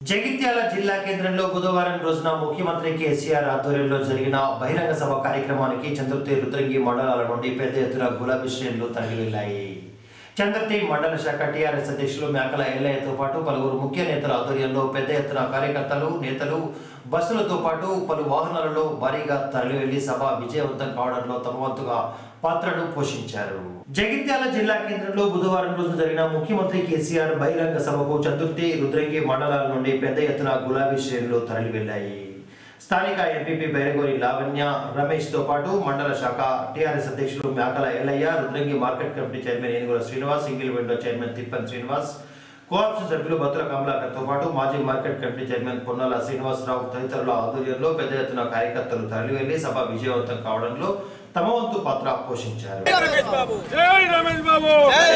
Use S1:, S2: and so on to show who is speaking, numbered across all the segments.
S1: జగిత్యాల జిల్లా కేంద్రంలో బుధవారం రోజున ముఖ్యమంత్రి కేసీఆర్ ఆధ్వర్యంలో జరిగిన బహిరంగ సభ కార్యక్రమానికి చంద్రుతి రుద్రంగి మండలాల నుండి పెద్ద ఎత్తున గులాబీ శ్రేణులు తరలి వెళ్లాయి చంద్రతి మండల శాఖ టీఆర్ఎస్ అధ్యక్షులు మేకల ఎల్లయ్యతో పాటు పలువురు ముఖ్య నేతల ఆధ్వర్యంలో పెద్ద ఎత్తున కార్యకర్తలు నేతలు బస్సులతో పాటు పలు వాహనాలలో భారీగా తరలి వెళ్లి సభ విజయవంతం కావడంలో తమ వంతుగా పాత్రను పోషించారు జగిత్యాల జిల్లా కేంద్రంలో బుధవారం రోజు జరిగిన ముఖ్యమంత్రి కేసీఆర్ బహిరంగ సభకు చతుర్థి రుద్రంగి మండలాల నుండి పెద్ద ఎత్తున గులాబీ శ్రేణులు తరలి వెళ్లాయి స్థానిక ఎంపీపీ బైరగోరి లావణ్య రమేష్ తో పాటు మండల శాఖ టీఆర్ఎస్ అధ్యక్షులు Mekala Ellaiah Rudrangi market committee chairman Enugula Srinivas single window chairman Tippan Srinivas co-option సభ్యులు బతుల కమలాకర్ తో పాటు మాజీ market committee chairman Ponnala Srinivasarao తదితరుల ఆధ్వర్యంలో పెద్ద ఎత్తున కార్యకర్తలు తరలి వెళ్లి సభ విజయవంతం కావడంలో తమ వంతు పాత్ర పోషించారు
S2: జై రమేష్ బాబు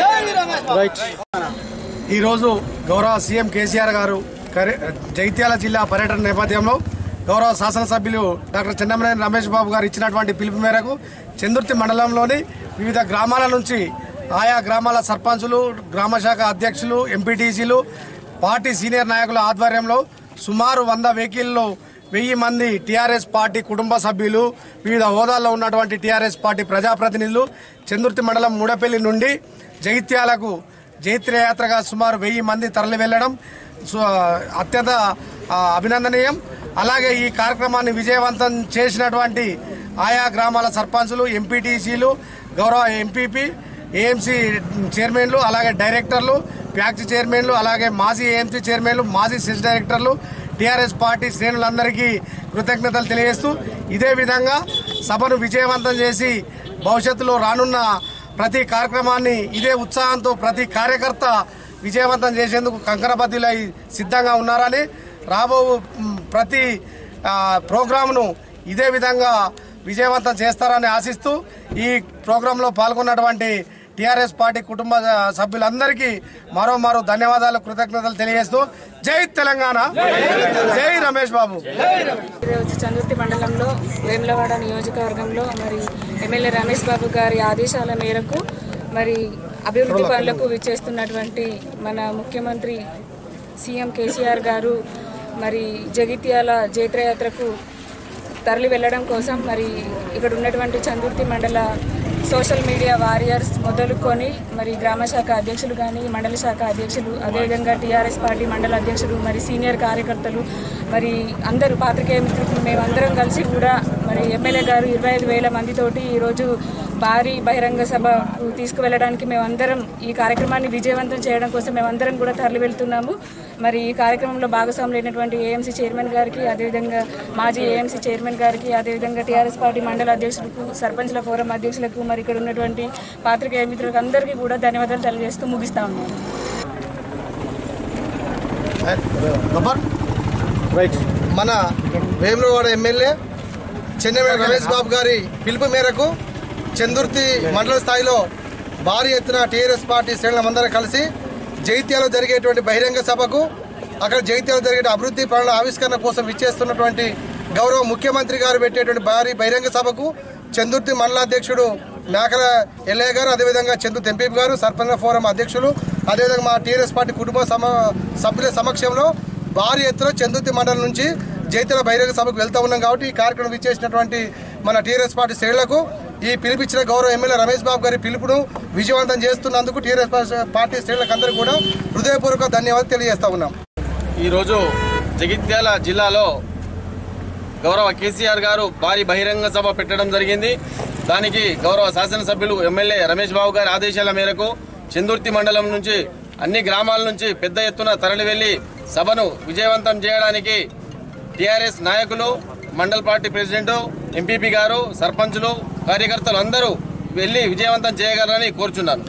S3: ఈరోజు గౌరవ సీఎం కేసీఆర్ గారు కరి- జగిత్యాల జిల్లా పర్యటన నేపథ్యంలో గౌరవ శాసనసభ్యులు డాక్టర్ చెన్నమనేని రమేష్ బాబు గారు ఇచ్చినటువంటి పిలుపు మేరకు చందుర్తి మండలంలోని వివిధ గ్రామాల నుంచి ఆయా గ్రామాల సర్పంచులు గ్రామశాఖ అధ్యక్షులు ఎంపీటీసీలు పార్టీ సీనియర్ నాయకుల ఆధ్వర్యంలో సుమారు వంద వెహికల్లో వెయ్యి మంది టీఆర్ఎస్ పార్టీ కుటుంబ సభ్యులు వివిధ హోదాల్లో ఉన్నటువంటి టీఆర్ఎస్ పార్టీ ప్రజాప్రతినిధులు చందుర్తి మండలం మూడపల్లి నుండి జగిత్యాలకు జైత్రయాత్రగా సుమారు వెయ్యి మంది తరలి వెళ్లడం సు- అత్యంత ఆ, అభినందనీయం అలాగే ఈ కార్యక్రమాన్ని విజయవంతం చేసినటువంటి ఆయా గ్రామాల సర్పంచులు ఎంపీటీసీలు గౌరవ ఎంపీపీ ఏఎంసీ చైర్మన్లు అలాగే డైరెక్టర్లు ప్యాక్సీ చైర్మన్లు అలాగే మాజీ ఏఎంసీ చైర్మన్లు మాజీ సెస్ డైరెక్టర్లు టీఆర్ఎస్ పార్టీ శ్రేణులందరికీ కృతజ్ఞతలు తెలియజేస్తూ ఇదే విధంగా సభను విజయవంతం చేసి భవిష్యత్తులో రానున్న ప్రతి కార్యక్రమాన్ని ఇదే ఉత్సాహంతో ప్రతి కార్యకర్త విజయవంతం చేసేందుకు కంకణబద్దులై సిద్ధంగా ఉన్నారని రాబో మ్, ప్రతి ఆ, ప్రోగ్రాంను ఇదే విధంగా విజయవంతం చేస్తారని ఆశిస్తూ ఈ ప్రోగ్రాంలో పాల్గొన్నటువంటి టీఆర్ఎస్ పార్టీ కుటుంబ సభ్యులందరికీ మరో మరో ధన్యవాదాలు కృతజ్ఞతలు తెలియజేస్తూ జై తెలంగాణ జై రమేష్ బాబు
S4: ఈరోజు చందుర్తి మండలంలో వేములవాడ నియోజకవర్గంలో మరి ఎమ్మెల్యే రమేష్ బాబు గారి ఆదేశాల మేరకు మరి అభివృద్ధి పనులకు విచ్చేస్తున్నటువంటి మన ముఖ్యమంత్రి సీఎం కేసీఆర్ గారు మరి జగిత్యాల జైత్రయాత్రకు తరలి వెళ్ళడం కోసం మరి ఇక్కడ ఉన్నటువంటి చందుర్తి మండల సోషల్ మీడియా వారియర్స్ మొదలుకొని మరి గ్రామ శాఖ అధ్యక్షులు కానీ మండల శాఖ అధ్యక్షులు అదేవిధంగా టీఆర్ఎస్ పార్టీ మండల అధ్యక్షులు మరి సీనియర్ కార్యకర్తలు మరి అందరూ పాత్రికేయ మిత్రులు మేమందరం కలిసి కూడా మరి ఎమ్మెల్యే గారు ఇరవై ఐదు వేల మందితోటి ఈరోజు భారీ బహిరంగ సభకు తీసుకువెళ్ళడానికి మేమందరం ఈ కార్యక్రమాన్ని విజయవంతం చేయడం కోసం మేమందరం కూడా తరలి వెళ్తున్నాము మరి ఈ కార్యక్రమంలో భాగస్వాములైనటువంటి ఏఎంసీ చైర్మన్ గారికి అదేవిధంగా మాజీ ఏఎంసీ చైర్మన్ గారికి అదేవిధంగా టీఆర్ఎస్ పార్టీ మండల అధ్యక్షులకు సర్పంచ్ల ఫోరం అధ్యక్షులకు మరి ఇక్కడ ఉన్నటువంటి పాత్రికేయ మిత్రులకు అందరికీ కూడా ధన్యవాదాలు తెలియజేస్తూ ముగిస్తా ఉన్నాను
S3: గబ్బర్ మన వేములవాడ ఎమ్మెల్యే చెన్నమేడ రమేష్ బాబు గారి పిలుపు మేరకు చందుర్తి మండల స్థాయిలో భారీ ఎత్తున టీఆర్ఎస్ పార్టీ శ్రేణులందరూ కలిసి జైత్యాలో జరిగేటువంటి బహిరంగ సభకు అక్కడ జైత్యాలో జరిగే అభివృద్ధి పనుల ఆవిష్కరణ కోసం ఇచ్చేస్తున్నటువంటి గౌరవ ముఖ్యమంత్రి గారు పెట్టేటువంటి భారీ బహిరంగ సభకు చందుర్తి మండలాధ్యక్షుడు మేకల ఎల్లయ్య గారు అదేవిధంగా చందుర్తి ఎంపీ గారు సర్పంచ్ ఫోరం అధ్యక్షులు అదేవిధంగా మా టీఆర్ఎస్ పార్టీ కుటుంబ సమ సభ్యుల సమక్షంలో భారీ ఎత్తున చందుర్తి మండలం నుంచి జైత్యాల బహిరంగ సభకు వెళ్తా ఉన్నాం కాబట్టి ఈ కార్యక్రమం ఇచ్చేసినటువంటి మన టీఆర్ఎస్ పార్టీ శ్రేణులకు ఈ పిలిపించిన గౌరవ ఎమ్మెల్యే రమేష్ బాబు గారి పిలుపును విజయవంతం చేస్తున్నందుకు టీఆర్ఎస్ పార్టీ శ్రేణులకు అందరికీ కూడా హృదయపూర్వక ధన్యవాదాలు తెలియజేస్తా ఉన్నాం
S5: ఈరోజు జగిత్యాల జిల్లాలో గౌరవ కేసీఆర్ గారు భారీ బహిరంగ సభ పెట్టడం జరిగింది దానికి గౌరవ శాసనసభ్యులు ఎమ్మెల్యే రమేష్ బాబు గారి ఆదేశాల మేరకు చందుర్తి మండలం నుంచి అన్ని గ్రామాల నుంచి పెద్ద ఎత్తున తరలి వెళ్లి సభను విజయవంతం చేయడానికి టీఆర్ఎస్ నాయకులు మండల్ పార్టీ ప్రెసిడెంట్ ఎంపీపీ గారు సర్పంచులు కార్యకర్తలు అందరూ వెళ్లి విజయవంతం చేయగలరని కోరుచున్నాను